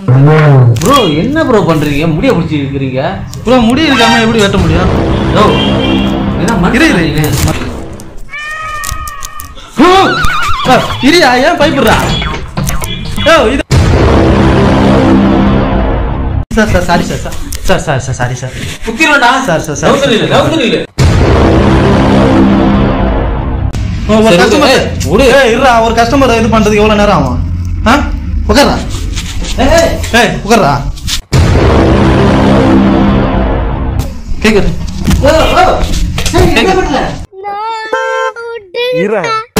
Bro என்ன bro பண்றீங்க முடிய பிடிச்சி இருக்கிறீங்க ப்ரோ முடி இருக்காம எப்படி வெட்ட முடியும் யோ என்ன இரு, இரு. மனுஷன் ஆ, இரியா ஏன் பயப்படுறா யோ இது sir sir sorry sir sir sir sir sir sorry sir குத்திரடா சார், சார், சார். நவுத்துறீங்க நவுத்துறீங்க ஒரு சரி, கஸ்டமர் ஏய், விடு. ஏய் இருடா ஒரு கஸ்டமர் இது பண்றதுக்கு எவ்வளவு நேரம் ஆகும் ஆ உட்கார்றா ஏய் உட்கார்றா கேக்குது என்ன பண்ணல No,